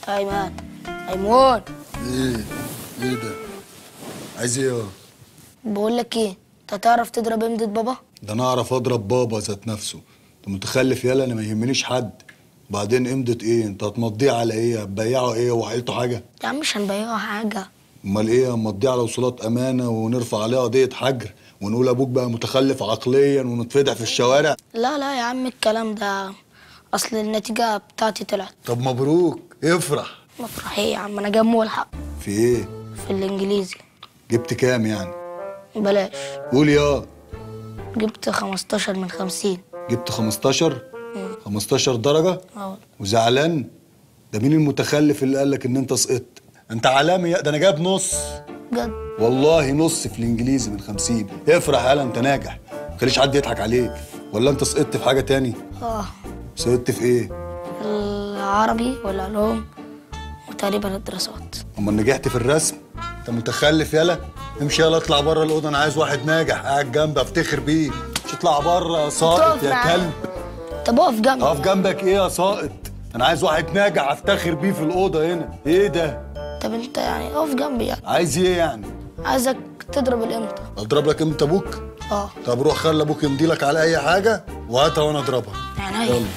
ايمن ايمون ايه ايه ده عايز ايه يا بقول لك ايه انت تعرف تضرب امدة بابا ده انا اعرف اضرب بابا ذات نفسه انت متخلف يالا انا ما يهمنيش حد بعدين امضة ايه انت هتمضيه على ايه هتبيعه ايه وحيلته حاجه يا عم مش هنبيعه حاجه امال ايه هنمضيه على وصولات امانه ونرفع عليه قضيه حجر ونقول ابوك بقى متخلف عقليا ونتفضح في الشوارع لا لا يا عم الكلام ده اصل النتيجه بتاعتي طلعت طب مبروك افرح مفرح ايه يا عم انا جايب ملحق في ايه في الانجليزي جبت كام يعني بلاش قول يا جبت 15 من 50 جبت 15 15 درجه اه وزعلان ده مين المتخلف اللي قال لك ان انت سقطت انت عالمي يا- ده انا جايب نص بجد والله نص في الانجليزي من 50 افرح يالا انت ناجح ما تخليش حد يضحك عليك ولا انت سقطت في حاجه تاني اه سقطت في ايه العربي والعلوم وتقريبا الدراسات اما نجحت في الرسم انت متخلف يالا امشي يالا اطلع بره الاوضه انا عايز واحد ناجح قاعد جنبي افتخر بيه مش اطلع بره يا ساقط تقف يا معايا. كلب طب اقف جنبي اقف جنبك ايه يا ساقط انا عايز واحد ناجح افتخر بيه في الاوضه هنا ايه ده طب انت يعني اقف جنبي يعني عايز ايه يعني عايزك تضرب الامتى اضرب لك امتى ابوك اه طب روح خلي ابوك يمضي لك على اي حاجه وهاتها وانا اضربها يعني يلا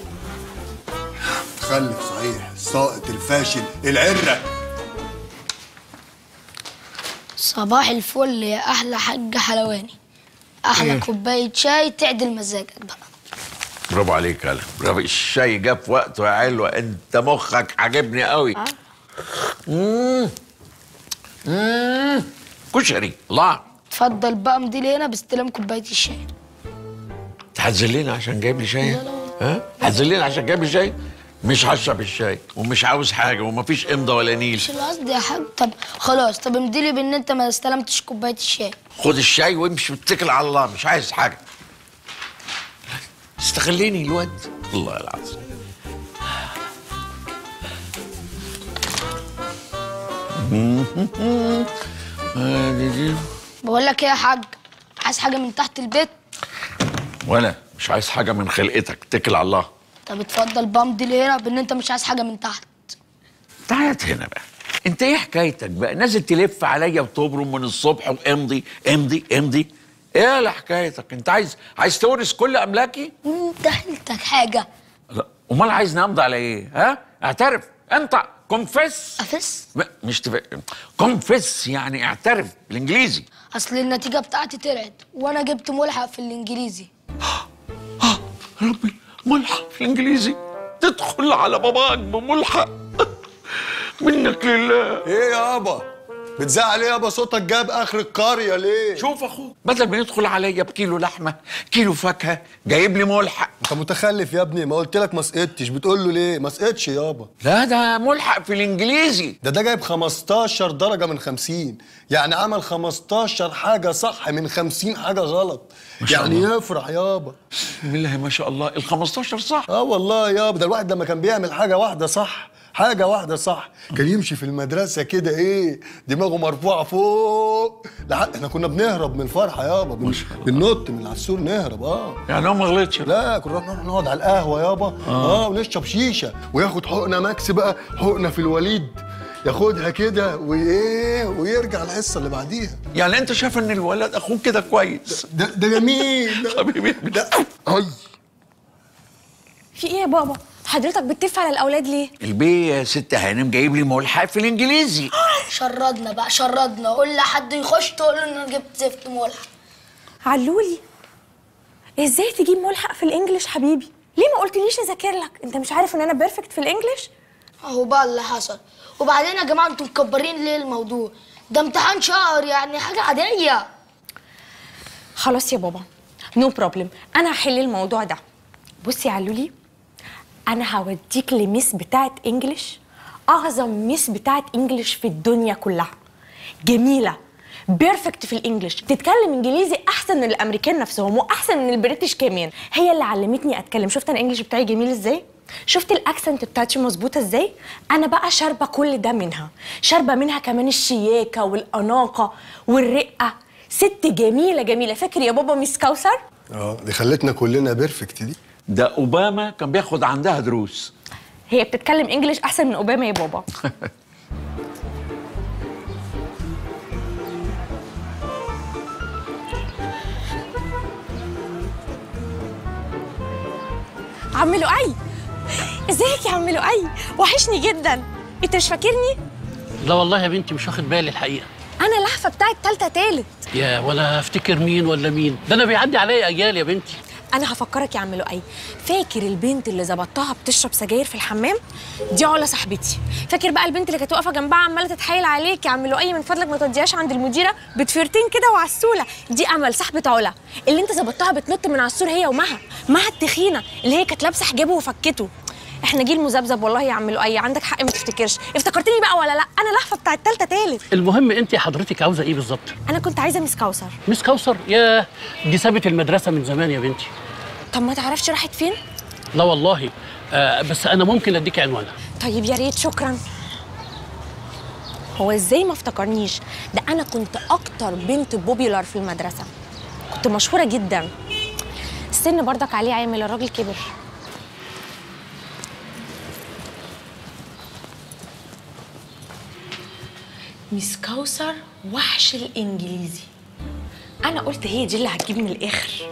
متخلف صحيح الساقط الفاشل العره صباح الفل يا احلى حاج حلواني احلى كوبايه شاي تعدل مزاجك بقى برافو عليك يالا برافو الشاي جاب في وقته يا علوة انت مخك عاجبني قوي آه. مم. مم. كشري الله اتفضل بقى مديلي هنا باستلام كوبايه الشاي تحزلينا عشان جايب لي شاي لا، لا. ها تحزلينا عشان جايب لي شاي مش هشرب الشاي ومش عاوز حاجه ومفيش امضه ولا نيل مش القصد يا حاج طب خلاص طب امديلي بان انت ما استلمتش كوبايه الشاي خد الشاي وامشي واتكل على الله مش عايز حاجه استغليني الواد والله العظيم آدي دي. بقول لك ايه يا حاج عايز حاجه من تحت البيت وانا مش عايز حاجه من خلقتك اتكل على الله طب اتفضل بقى مديلي هنا بان انت مش عايز حاجه من تحت تعال هنا بقى انت ايه حكايتك بقى نازل تلف عليا وتبرم من الصبح وامضي امضي امضي ايه لا حكايتك انت عايز عايز تورث كل املاكي انت حيلتك حاجه لا امال عايز نمضي على ايه ها اعترف انت كونفس افس مش تف... كونفس يعني اعترف بالانجليزي اصل النتيجه بتاعتي طلعت وانا جبت ملحق في الانجليزي ربي ملحق في الانجليزي تدخل على باباك بملحق منك لله ايه يابا بتزعل ايه يابا صوتك جاب اخر القريه ليه شوف اخوك بدل ما يدخل عليا بكيلو لحمه كيلو فاكهه جايب لي ملحق انت متخلف يا ابني ما قلت لك ما سقطتش بتقول له ليه ما سقطش يابا لا ده ملحق في الانجليزي ده ده جايب 15 درجه من 50 يعني عمل 15 حاجه صح من 50 حاجه غلط ما شاء يعني الله. يفرح يابا بسم الله ما شاء الله ال 15 صح اه والله يابا ده الواحد لما كان بيعمل حاجه واحده صح حاجة واحدة صح كان يمشي في المدرسة كده ايه دماغه مرفوعة فوق لحد احنا كنا بنهرب من الفرحة يابا بن... بننط من على السور نهرب اه يعني هو ما غلطش لا كنا نروح نقعد على القهوة يابا اه, آه ونشرب شيشة وياخد حقنة ماكس بقى حقنة في الوليد ياخدها كده وايه ويرجع الحصة اللي بعديها يعني انت شايف ان الولد اخوك كده كويس ده ده جميل ده- حبيبي ده اي في ايه يا بابا حضرتك بتتف على الاولاد ليه البي يا ست هانم جايب لي ملحق في الانجليزي شردنا بقى شردنا قول لحد يخش تقول له ان انا جبت زفت ملحق علولي ازاي تجيب ملحق في الانجليش حبيبي ليه ما قلتليش اذاكر لك انت مش عارف ان انا بيرفكت في الانجليش اهو بقى اللي حصل وبعدين يا جماعه انتوا مكبرين ليه الموضوع ده امتحان شهر يعني حاجه عاديه خلاص يا بابا نو no بروبلم انا هحل الموضوع ده بصي يا علولي انا هوديك لميس بتاعت انجليش اعظم ميس بتاعت انجليش في الدنيا كلها جميله بيرفكت في الانجليش تتكلم انجليزي احسن من الامريكان نفسهم واحسن من البريتش كمان هي اللي علمتني اتكلم شفت انا الانجليش بتاعي جميل ازاي شفت الاكسنت بتاعتي مظبوطه ازاي انا بقى شاربه كل ده منها شاربه منها كمان الشياكه والاناقه والرقه ست جميله جميله فاكر يا بابا ميس كوثر اه دي خلتنا كلنا بيرفكت دي ده اوباما كان بياخد عندها دروس هي بتتكلم انجليش احسن من اوباما يا بابا عم لؤي ازيك يا عم لؤي وحشني جدا انت مش فاكرني لا والله يا بنتي مش واخد بالي الحقيقه انا لهفه بتاعت تالتة تالت يا ولا افتكر مين ولا مين ده انا بيعدي عليا اجيال يا بنتي انا هفكرك يا عم لؤي فاكر البنت اللي ظبطتها بتشرب سجاير في الحمام دي علا صاحبتي فاكر بقى البنت اللي كانت واقفه جنبها عماله تتحايل عليك يا عم لؤي من فضلك ما توديهاش عند المديره بتفيرتين كده وعسوله دي امل صاحبه علا اللي انت ظبطتها بتنط من على السور هي ومها مها التخينه اللي هي كانت لابسه حجابه وفكته احنا جيل مذبذب والله يا عم لؤي عندك حق ما تفتكرش افتكرتني بقى ولا لا انا لهفه بتاعت تالتة تالت المهم انت حضرتك عاوزه ايه بالظبط انا كنت عايزه مس كوثر مس كوثر يا دي سابت المدرسه من زمان يا بنتي طب ما تعرفش راحت فين لا والله آه بس انا ممكن اديك عنوانها طيب يا ريت شكرا هو ازاي ما افتكرنيش ده انا كنت اكتر بنت بوبيلار في المدرسه كنت مشهوره جدا السن برضك عليه عامل الراجل كبر ميس كوثر وحش الانجليزي انا قلت هي دي اللي هتجيب من الاخر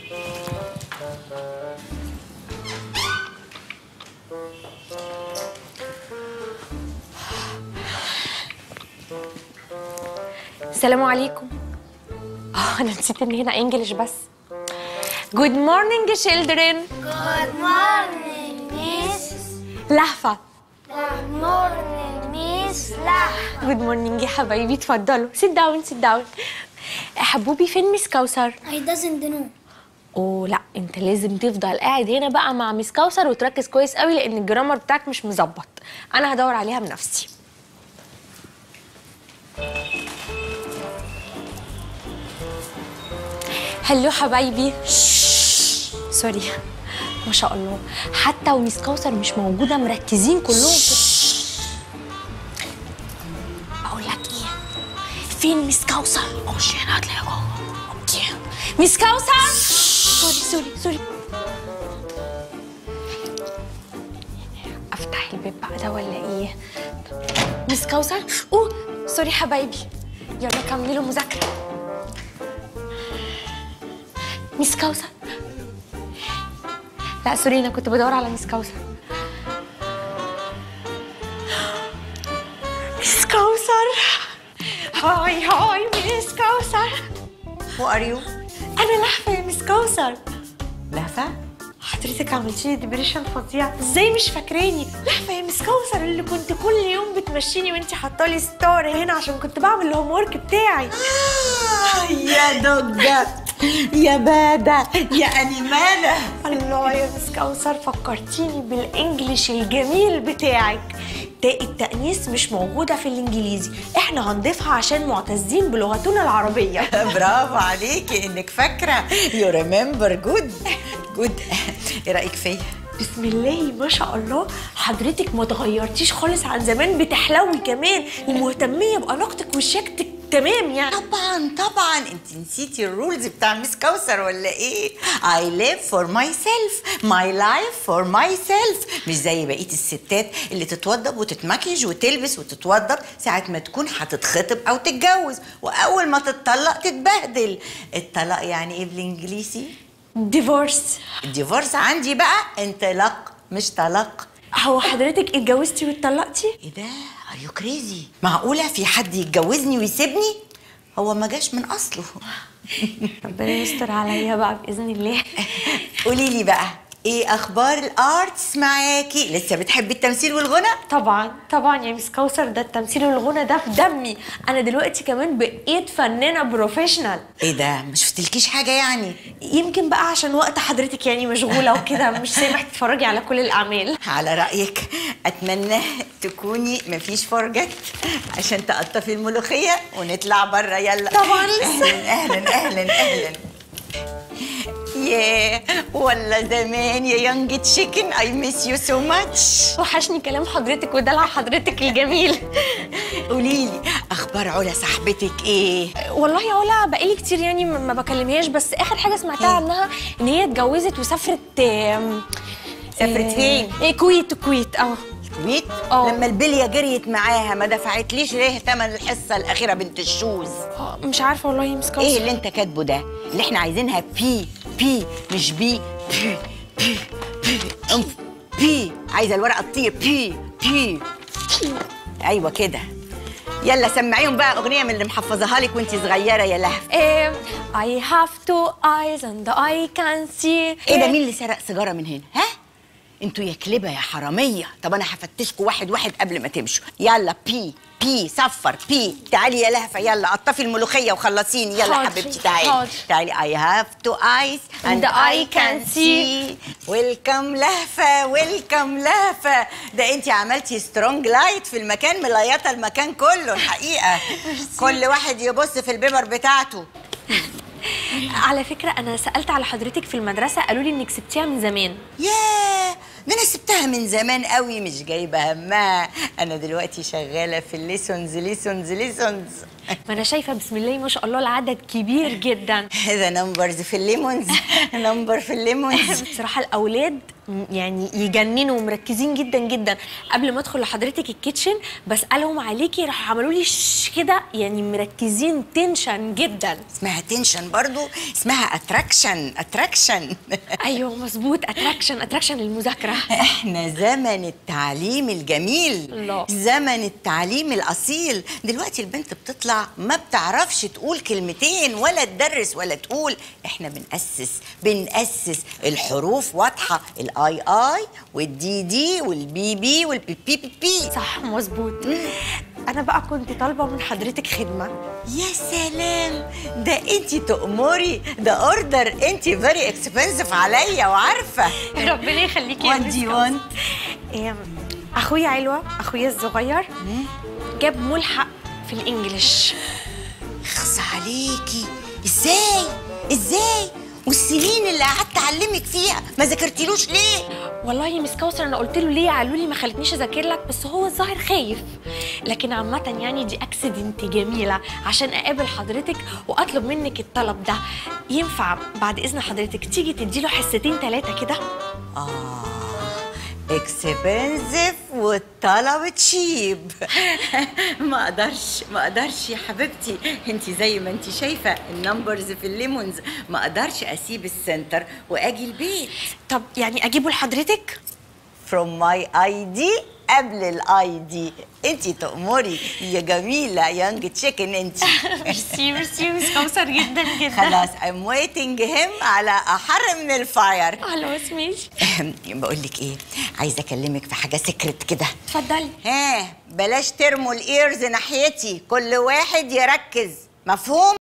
السلام عليكم اه انا نسيت ان هنا انجلش بس جود مورنينج children Good morning, Miss. لهفه Good morning, Miss Lah. جود مورنينج يا حبايبي اتفضلوا سيت داون سيت داون حبوبي فين ميس كوثر I doesn't know. اوه لا انت لازم تفضل قاعد هنا بقى مع ميس كوثر وتركز كويس قوي لان الجرامر بتاعك مش مظبط انا هدور عليها بنفسي هلو حبايبي سوري ما شاء الله حتى وميس كوثر مش موجوده مركزين كلهم في اقول لك ايه فين ميس كوثر خش هنا هتلاقيها جوه اوكي ميس كوثر سوري سوري سوري افتح الباب بقى ده ولا ايه ميس كوثر اوه سوري حبايبي يلا كملوا مذاكره ميس كوثر لا سوري انا كنت بدور على ميس كوثر ميس كوثر هاي هاي ميس كوثر Who are you? انا لهفه يا ميس كوثر لهفة؟ حضرتك عملتي لي ديبريشن فظيع ازاي مش فاكراني لهفه يا مس كوثر اللي كنت كل يوم بتمشيني وانت حاطه لي ستار هنا عشان كنت بعمل الهوم ورك بتاعي يا دجة يا بادة يا أنيمالة الله يا مس كوثر فكرتيني بالانجليش الجميل بتاعك تاء التأنيث مش موجودة في الإنجليزي إحنا هنضيفها عشان معتزين بلغتنا العربية برافو عليكي إنك فاكرة يو ريمبر جود جود إيه رأيك فيا؟ بسم الله ما شاء الله حضرتك ما اتغيرتيش خالص عن زمان بتحلوي كمان ومهتمية بأناقتك وشياكتك تمام يعني طبعا طبعا انت نسيتي الرولز بتاع مس كوثر ولا ايه I live for myself my life for myself مش زي بقية الستات اللي تتوضب وتتمكيج وتلبس وتتوضب ساعة ما تكون هتتخطب او تتجوز واول ما تتطلق تتبهدل الطلاق يعني ايه بالانجليزي ديفورس الديفورس عندي بقى انطلاق مش طلاق هو حضرتك اتجوزتي واتطلقتي ايه ده ار يو كريزي معقوله في حد يتجوزني ويسيبني هو ما جاش من اصله ربنا يستر عليا بقى باذن الله قولي لي بقى ايه اخبار الارتس معاكي لسه بتحبي التمثيل والغنى طبعا طبعا يا مس كوثر ده التمثيل والغنى ده في دمي انا دلوقتي كمان بقيت فنانه بروفيشنال ايه ده ما شفتلكيش حاجه يعني يمكن بقى عشان وقت حضرتك يعني مشغوله وكده مش سامح تتفرجي على كل الاعمال على رايك اتمنى تكوني مفيش فرجة عشان تقطفي الملوخيه ونطلع بره يلا طبعاً لسه. اهلا اهلا اهلا اهلا ياه والله زمان يا يونج تشيكن اي ميس يو سو ماتش وحشني كلام حضرتك ودلع حضرتك الجميل قولي لي اخبار علا صاحبتك ايه والله يا ولا بقالي كتير يعني ما ما بكلمهاش بس اخر حاجه سمعتها عنها ان هي اتجوزت وسافرت آم، سافرت فين؟ إيه كويت كويت اه الكويت آه. لما البليه جريت معاها ما دفعتليش ليه ثمن الحصه الاخيره بنت الشوز آه، مش عارفه والله يا مس كوثر ايه اللي انت كاتبه ده اللي احنا عايزينها بي بي مش بي بي بي بي أنف. بي عايزه الورقه تطير بي بي ايوه كده يلا سمعيهم بقى اغنيه من اللي محفظاها لك وانت صغيره يا لهف إيه I have two eyes and I can see ايه ده مين اللي سرق سيجاره من هنا ها انتوا يا كلبه يا حراميه طب انا هفتشكوا واحد واحد قبل ما تمشوا يلا بي بي صفر بي تعالي يا لهفه يلا قطفي الملوخيه وخلصيني يلا حاضر، حبيبتي تعالي حاضر. تعالي I have two eyes and, And I I can can see ويلكم لهفه ويلكم لهفه ده انت عملتي سترونج لايت في المكان مليطه المكان كله الحقيقه كل واحد يبص في البيبر بتاعته على فكره انا سالت على حضرتك في المدرسه قالوا لي انك سبتيها من زمان ياه ده انا سبتها من زمان قوي مش جايبه همها انا دلوقتي شغاله في الليسونز ليسونز ليسونز ما انا شايفه بسم الله ما شاء الله العدد كبير جدا ده نمبرز في الليمونز نمبر في الليمونز بصراحه الاولاد م- يعني يجننوا ومركزين جدا جدا قبل ما ادخل لحضرتك الكيتشن بسالهم عليكي راحوا عملوا لي شش كده يعني مركزين تنشن جدا اسمها تنشن برضو اسمها اتراكشن اتراكشن ايوه مظبوط اتراكشن اتراكشن للمذاكره احنا زمن التعليم الجميل الله. زمن التعليم الاصيل دلوقتي البنت بتطلع ما بتعرفش تقول كلمتين ولا تدرس ولا تقول احنا بنأسس بنأسس الحروف واضحه الاي اي والدي دي والبي بي والبي بي بي بي صح مظبوط انا بقى كنت طالبه من حضرتك خدمه يا سلام ده انت تأمري ده اوردر انت فيري اكسبنسيف عليا وعارفه ربنا يخليكي What do you want? إيه، اخويا علوه اخويا الصغير جاب ملحق في الانجليش اخص عليكي ازاي ازاي والسنين اللي قعدت اعلمك فيها ما ذاكرتيلوش ليه والله يا مس كوثر انا قلت له ليه قالوا لي ما خلتنيش اذاكر لك بس هو الظاهر خايف لكن عامه يعني دي اكسيدنت جميله عشان اقابل حضرتك واطلب منك الطلب ده ينفع بعد اذن حضرتك تيجي تديله حصتين ثلاثه كده اه اكسبنسيف والطلب تشيب ما اقدرش ما اقدرش يا حبيبتي انت زي ما انت شايفه النمبرز في الليمونز ما اقدرش اسيب السنتر واجي البيت طب يعني اجيبه لحضرتك from my ID قبل الاي دي انت تأمري يا جميله يانج تشيكن انت ميرسي ميرسي مس كوثر جدا جدا خلاص I'm waiting him على احر من الفاير خلاص ماشي بقول لك ايه عايزه اكلمك في حاجه سكرت كده اتفضلي ها بلاش ترموا الايرز ناحيتي كل واحد يركز مفهوم